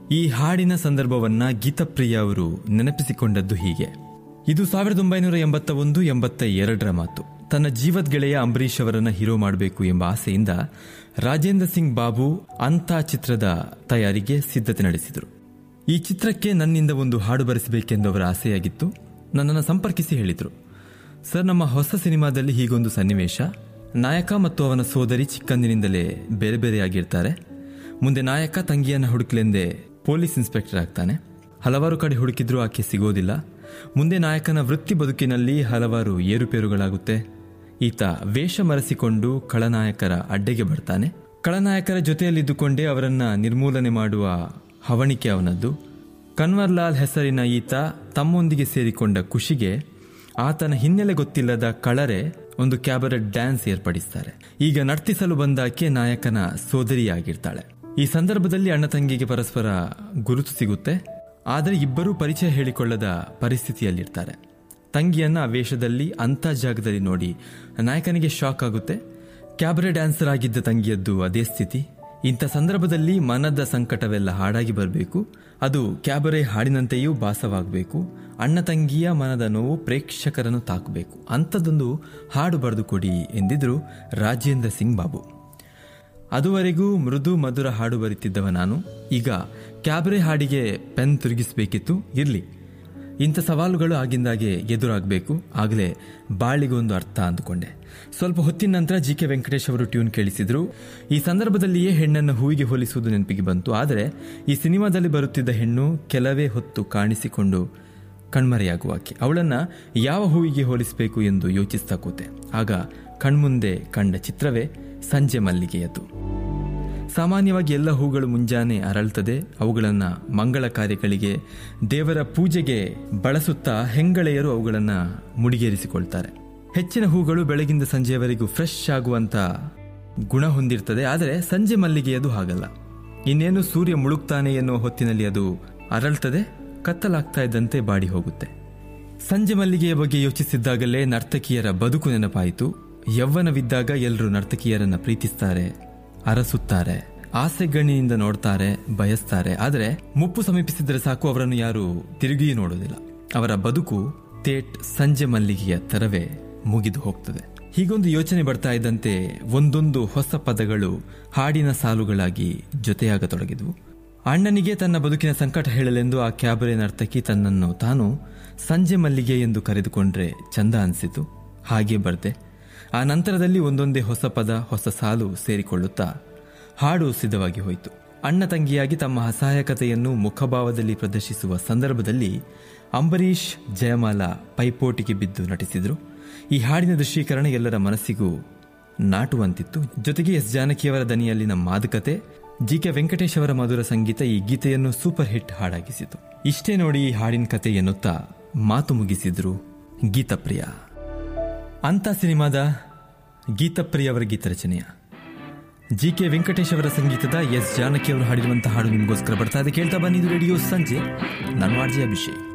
ಈ ಹಾಡಿನ ಸಂದರ್ಭವನ್ನ ಗೀತಪ್ರಿಯ ಅವರು ನೆನಪಿಸಿಕೊಂಡದ್ದು ಹೀಗೆ ಇದು ಸಾವಿರದ ಒಂಬೈನೂರ ಎಂಬತ್ತ ಒಂದು ಎಂಬತ್ತ ಎರಡರ ಮಾತು ತನ್ನ ಜೀವದ್ ಗೆಳೆಯ ಅಂಬರೀಷ್ ಅವರನ್ನ ಹೀರೋ ಮಾಡಬೇಕು ಎಂಬ ಆಸೆಯಿಂದ ರಾಜೇಂದ್ರ ಸಿಂಗ್ ಬಾಬು ಅಂತಾ ಚಿತ್ರದ ತಯಾರಿಗೆ ಸಿದ್ಧತೆ ನಡೆಸಿದರು ಈ ಚಿತ್ರಕ್ಕೆ ನನ್ನಿಂದ ಒಂದು ಹಾಡು ಬರೆಸಬೇಕೆಂದು ಅವರ ಆಸೆಯಾಗಿತ್ತು ನನ್ನನ್ನು ಸಂಪರ್ಕಿಸಿ ಹೇಳಿದರು ಸರ್ ನಮ್ಮ ಹೊಸ ಸಿನಿಮಾದಲ್ಲಿ ಹೀಗೊಂದು ಸನ್ನಿವೇಶ ನಾಯಕ ಮತ್ತು ಅವನ ಸೋದರಿ ಚಿಕ್ಕಂದಿನಿಂದಲೇ ಬೇರೆ ಬೇರೆಯಾಗಿರ್ತಾರೆ ಮುಂದೆ ನಾಯಕ ತಂಗಿಯನ್ನ ಹುಡುಕ್ಲೆಂದೇ ಪೊಲೀಸ್ ಇನ್ಸ್ಪೆಕ್ಟರ್ ಆಗ್ತಾನೆ ಹಲವಾರು ಕಡೆ ಹುಡುಕಿದ್ರೂ ಆಕೆ ಸಿಗೋದಿಲ್ಲ ಮುಂದೆ ನಾಯಕನ ವೃತ್ತಿ ಬದುಕಿನಲ್ಲಿ ಹಲವಾರು ಏರುಪೇರುಗಳಾಗುತ್ತೆ ಈತ ವೇಷ ಮರೆಸಿಕೊಂಡು ಖಳನಾಯಕರ ಅಡ್ಡೆಗೆ ಬರ್ತಾನೆ ಖಳನಾಯಕರ ಜೊತೆಯಲ್ಲಿದ್ದುಕೊಂಡೇ ಅವರನ್ನ ನಿರ್ಮೂಲನೆ ಮಾಡುವ ಹವಣಿಕೆ ಅವನದ್ದು ಕನ್ವರ್ಲಾಲ್ ಹೆಸರಿನ ಈತ ತಮ್ಮೊಂದಿಗೆ ಸೇರಿಕೊಂಡ ಖುಷಿಗೆ ಆತನ ಹಿನ್ನೆಲೆ ಗೊತ್ತಿಲ್ಲದ ಕಳರೆ ಒಂದು ಕ್ಯಾಬರೆಟ್ ಡ್ಯಾನ್ಸ್ ಏರ್ಪಡಿಸ್ತಾರೆ ಈಗ ನರ್ತಿಸಲು ಬಂದಾಕೆ ನಾಯಕನ ಸೋದರಿಯಾಗಿರ್ತಾಳೆ ಈ ಸಂದರ್ಭದಲ್ಲಿ ಅಣ್ಣ ತಂಗಿಗೆ ಪರಸ್ಪರ ಗುರುತು ಸಿಗುತ್ತೆ ಆದರೆ ಇಬ್ಬರೂ ಪರಿಚಯ ಹೇಳಿಕೊಳ್ಳದ ಪರಿಸ್ಥಿತಿಯಲ್ಲಿರ್ತಾರೆ ತಂಗಿಯನ್ನ ಆ ವೇಷದಲ್ಲಿ ಅಂಥ ಜಾಗದಲ್ಲಿ ನೋಡಿ ನಾಯಕನಿಗೆ ಶಾಕ್ ಆಗುತ್ತೆ ಕ್ಯಾಬರೆ ಡ್ಯಾನ್ಸರ್ ಆಗಿದ್ದ ತಂಗಿಯದ್ದು ಅದೇ ಸ್ಥಿತಿ ಇಂಥ ಸಂದರ್ಭದಲ್ಲಿ ಮನದ ಸಂಕಟವೆಲ್ಲ ಹಾಡಾಗಿ ಬರಬೇಕು ಅದು ಕ್ಯಾಬರೆ ಹಾಡಿನಂತೆಯೂ ಭಾಸವಾಗಬೇಕು ಅಣ್ಣ ತಂಗಿಯ ಮನದ ನೋವು ಪ್ರೇಕ್ಷಕರನ್ನು ತಾಕಬೇಕು ಅಂಥದ್ದೊಂದು ಹಾಡು ಬರೆದು ಕೊಡಿ ಎಂದಿದ್ರು ರಾಜೇಂದ್ರ ಸಿಂಗ್ ಬಾಬು ಅದುವರೆಗೂ ಮೃದು ಮಧುರ ಹಾಡು ಬರೀತಿದ್ದವ ನಾನು ಈಗ ಕ್ಯಾಬರೆ ಹಾಡಿಗೆ ಪೆನ್ ತಿರುಗಿಸಬೇಕಿತ್ತು ಇರಲಿ ಇಂಥ ಸವಾಲುಗಳು ಆಗಿಂದಾಗೆ ಎದುರಾಗಬೇಕು ಆಗಲೇ ಬಾಳಿಗೊಂದು ಅರ್ಥ ಅಂದುಕೊಂಡೆ ಸ್ವಲ್ಪ ಹೊತ್ತಿನ ನಂತರ ಜಿ ಕೆ ವೆಂಕಟೇಶ್ ಅವರು ಟ್ಯೂನ್ ಕೇಳಿಸಿದ್ರು ಈ ಸಂದರ್ಭದಲ್ಲಿಯೇ ಹೆಣ್ಣನ್ನು ಹೂವಿಗೆ ಹೋಲಿಸುವುದು ನೆನಪಿಗೆ ಬಂತು ಆದರೆ ಈ ಸಿನಿಮಾದಲ್ಲಿ ಬರುತ್ತಿದ್ದ ಹೆಣ್ಣು ಕೆಲವೇ ಹೊತ್ತು ಕಾಣಿಸಿಕೊಂಡು ಕಣ್ಮರೆಯಾಗುವಾಕೆ ಅವಳನ್ನ ಯಾವ ಹೂವಿಗೆ ಹೋಲಿಸಬೇಕು ಎಂದು ಯೋಚಿಸ್ತಾ ಕೂತೆ ಆಗ ಕಣ್ಮುಂದೆ ಕಂಡ ಚಿತ್ರವೇ ಸಂಜೆ ಮಲ್ಲಿಗೆಯದು ಸಾಮಾನ್ಯವಾಗಿ ಎಲ್ಲ ಹೂಗಳು ಮುಂಜಾನೆ ಅರಳ್ತದೆ ಅವುಗಳನ್ನು ಮಂಗಳ ಕಾರ್ಯಗಳಿಗೆ ದೇವರ ಪೂಜೆಗೆ ಬಳಸುತ್ತಾ ಹೆಂಗಳೆಯರು ಅವುಗಳನ್ನು ಮುಡಿಗೇರಿಸಿಕೊಳ್ತಾರೆ ಹೆಚ್ಚಿನ ಹೂಗಳು ಬೆಳಗಿಂದ ಸಂಜೆಯವರೆಗೂ ಫ್ರೆಶ್ ಆಗುವಂತ ಗುಣ ಹೊಂದಿರ್ತದೆ ಆದರೆ ಸಂಜೆ ಮಲ್ಲಿಗೆಯದು ಹಾಗಲ್ಲ ಇನ್ನೇನು ಸೂರ್ಯ ಮುಳುಗ್ತಾನೆ ಎನ್ನುವ ಹೊತ್ತಿನಲ್ಲಿ ಅದು ಅರಳ್ತದೆ ಕತ್ತಲಾಗ್ತಾ ಇದ್ದಂತೆ ಬಾಡಿ ಹೋಗುತ್ತೆ ಸಂಜೆ ಮಲ್ಲಿಗೆಯ ಬಗ್ಗೆ ಯೋಚಿಸಿದ್ದಾಗಲೇ ನರ್ತಕಿಯರ ಬದುಕು ನೆನಪಾಯಿತು ಯೌವನವಿದ್ದಾಗ ಎಲ್ಲರೂ ನರ್ತಕಿಯರನ್ನ ಪ್ರೀತಿಸ್ತಾರೆ ಅರಸುತ್ತಾರೆ ಆಸೆಗಣ್ಣಿನಿಂದ ನೋಡ್ತಾರೆ ಬಯಸ್ತಾರೆ ಆದರೆ ಮುಪ್ಪು ಸಮೀಪಿಸಿದರೆ ಸಾಕು ಅವರನ್ನು ಯಾರು ತಿರುಗಿಯೂ ನೋಡೋದಿಲ್ಲ ಅವರ ಬದುಕು ತೇಟ್ ಸಂಜೆ ಮಲ್ಲಿಗೆಯ ತರವೇ ಮುಗಿದು ಹೋಗ್ತದೆ ಹೀಗೊಂದು ಯೋಚನೆ ಬರ್ತಾ ಇದ್ದಂತೆ ಒಂದೊಂದು ಹೊಸ ಪದಗಳು ಹಾಡಿನ ಸಾಲುಗಳಾಗಿ ಜೊತೆಯಾಗತೊಡಗಿದ್ವು ಅಣ್ಣನಿಗೆ ತನ್ನ ಬದುಕಿನ ಸಂಕಟ ಹೇಳಲೆಂದು ಆ ಕ್ಯಾಬರೆ ನರ್ತಕಿ ತನ್ನನ್ನು ತಾನು ಸಂಜೆ ಮಲ್ಲಿಗೆ ಎಂದು ಕರೆದುಕೊಂಡ್ರೆ ಚಂದ ಅನಿಸಿತು ಹಾಗೆ ಬರ್ದೆ ಆ ನಂತರದಲ್ಲಿ ಒಂದೊಂದೇ ಹೊಸ ಪದ ಹೊಸ ಸಾಲು ಸೇರಿಕೊಳ್ಳುತ್ತಾ ಹಾಡು ಸಿದ್ಧವಾಗಿ ಹೋಯಿತು ಅಣ್ಣ ತಂಗಿಯಾಗಿ ತಮ್ಮ ಅಸಹಾಯಕತೆಯನ್ನು ಮುಖಭಾವದಲ್ಲಿ ಪ್ರದರ್ಶಿಸುವ ಸಂದರ್ಭದಲ್ಲಿ ಅಂಬರೀಷ್ ಜಯಮಾಲ ಪೈಪೋಟಿಗೆ ಬಿದ್ದು ನಟಿಸಿದರು ಈ ಹಾಡಿನ ದೃಶ್ಯೀಕರಣ ಎಲ್ಲರ ಮನಸ್ಸಿಗೂ ನಾಟುವಂತಿತ್ತು ಜೊತೆಗೆ ಎಸ್ ಜಾನಕಿಯವರ ದನಿಯಲ್ಲಿನ ಮಾತುಕತೆ ಜಿ ಕೆ ವೆಂಕಟೇಶ್ ಅವರ ಮಧುರ ಸಂಗೀತ ಈ ಗೀತೆಯನ್ನು ಸೂಪರ್ ಹಿಟ್ ಹಾಡಾಗಿಸಿತು ಇಷ್ಟೇ ನೋಡಿ ಈ ಹಾಡಿನ ಕತೆ ಎನ್ನುತ್ತಾ ಮಾತು ಮುಗಿಸಿದ್ರು ಗೀತಪ್ರಿಯ ಅಂತ ಸಿನಿಮಾದ ಗೀತಪ್ರಿಯ ಅವರ ಗೀತರಚನೆಯ ಜಿ ಕೆ ವೆಂಕಟೇಶ್ ಅವರ ಸಂಗೀತದ ಎಸ್ ಜಾನಕಿ ಅವರು ಹಾಡಿರುವಂತಹ ಹಾಡು ನಿಮಗೋಸ್ಕರ ಬರ್ತಾ ಇದೆ ಕೇಳ್ತಾ ಬನ್ನಿ ಇದು ರೇಡಿಯೋ ಸಂಜೆ ನಾನು ಆರ್ಜಿ ಅಭಿಷೇಕ್